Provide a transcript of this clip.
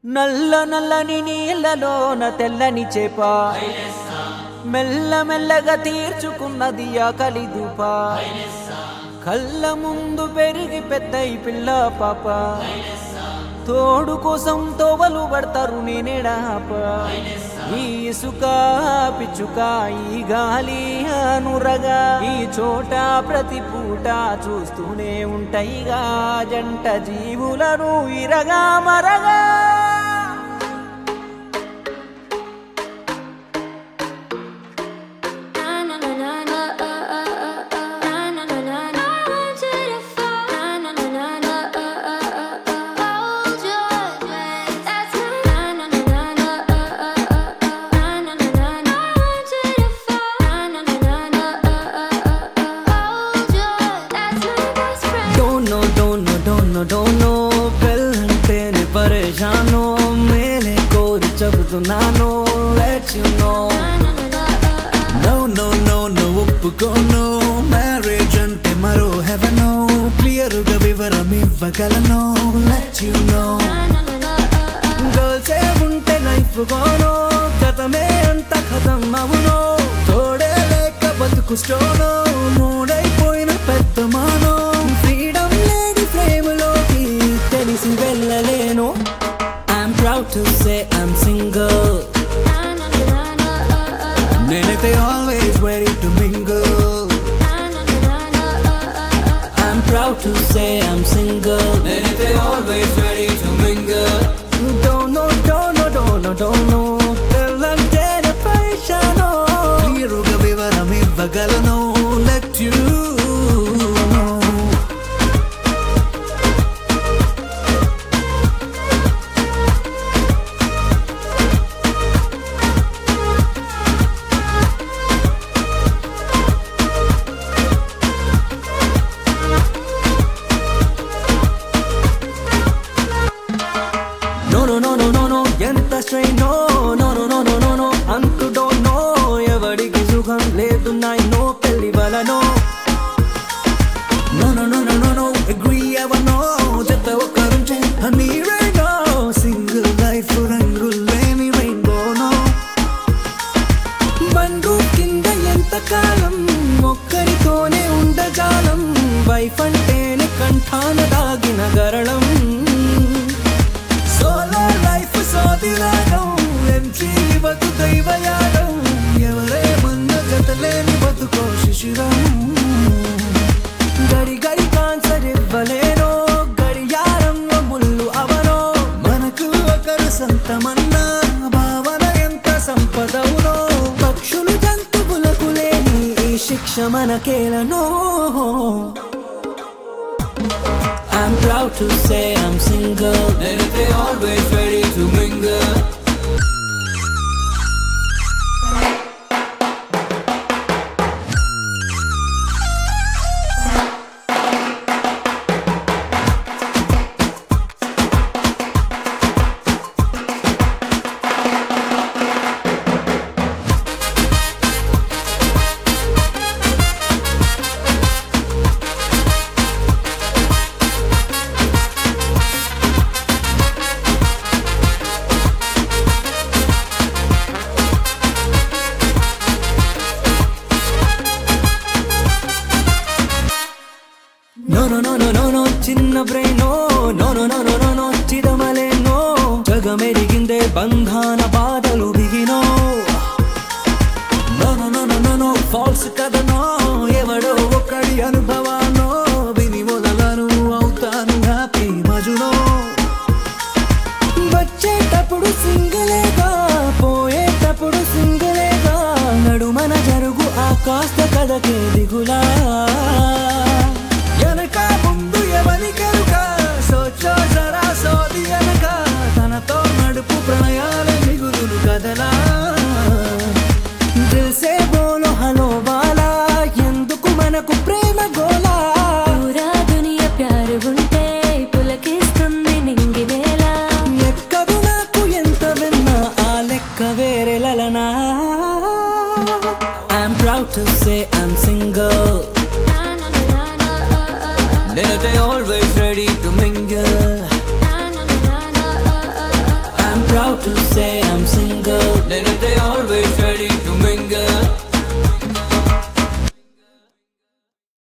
నల్ల నల్లని నీళ్ళలోన తెల్లని చేప మెల్ల మెల్లగా తీర్చుకున్నది ఆకలి దూప కళ్ళ ముందు పెరిగి పెద్దయి పిల్ల పాప తోడు కోసం తోవలు పడతారు నేనేడాప ఈ ఇసుక పిచ్చుక ఈ గాలి అనురగా ఈ చోట ప్రతి పూట చూస్తూనే ఉంటాయిగా జంట జీవులను ఇరగా మరగా డోనో డోనో డోనో డోనో పెళ్ళంటేనే పరేషాను మేలే కోరి చెబుతున్నాను let you know no no no no ఒప్పుకోను మ్యారేజ్ అంటే మరో హెవెనో క్లియర్ గా వివరం ఇవ్వగలను లెట్ యు నో గర్ల్స్ ఉంటే లైఫ్ గోనో గతమే అంత ఖతం అవును తోడే లేక బతుకు స్టోనో మూడైపోయిన పెద్ద మానో ఫ్రీడమ్ లేని ఫ్రేమ్ లోకి తెలిసి వెళ్ళలేను I'm proud to say I'm single నేనైతే always ready to mingle I'm proud to say I'm single. నేనైతే always ready to mingle. Don't know, don't know, don't know, don't know. తెల్లంటేనే పైషాను. క్లియరుగా వివరం ఇవ్వగలను. Let you know. No no no no no no ఎంత strain no no no no no no no అంతు don't know ఎవడికి సుఖం లేదు నాయ్ నో పెళ్లి వలనో No no no no no no agree ever no జత ఒక్కరుంటే హనీ రేగో సింగిల్ లైఫ్ రంగులేని రెయిన్బో నో బండు కింద ఎంత కాలం ఒక్కరితోనే ఉండజాలం వైఫ్ అంటేనే కంఠాన దాగిన గరళం సోలో లైఫ్ సోదిలాగం ఎంచి బతు దైవయాగం ఎవరే మన్న జతలేని బతుకో శిశిరం గడి గడి కాన్సర్ ఇవ్వలేనో గడియారంలో ముళ్ళు అవనో మనకు ఒకరు సంతమన్నా భావన ఎంత సంపదవునో పక్షులు జంతువులకు లేని ఈ శిక్ష మనకేలనో I'm proud to say I'm single. నేనైతే always ready to mingle. No no no no no no చిన్న brain no no no no no no no చిదమలే నో జగమెరిగిందే బంధాన బాధలు బిగినో no no no no no no false కథనో ఎవడో ఒకడి అనుభవానో విని మొదలను అవుతాను హ్యాపీ మజునో వచ్చేటప్పుడు సింగిలేగా పోయేటప్పుడు సింగిలేగా నడుమన జరుగు ఆ కాస్త కథకే దిగులా వెనక ముందు ఎవరి కనుక సోచో జరా సోది వెనక తనతో నడుపు ప్రణయాల మిగులులు కదలా దిల్సే బోలో హలో బాలా ఎందుకు మనకు ప్రేమ గోలా పూరా దునియా ప్యారు ఉంటే పులకిస్తుంది నింగి నేల ఎక్కదు నాకు ఎంత proud to say I'm single నేనైతే all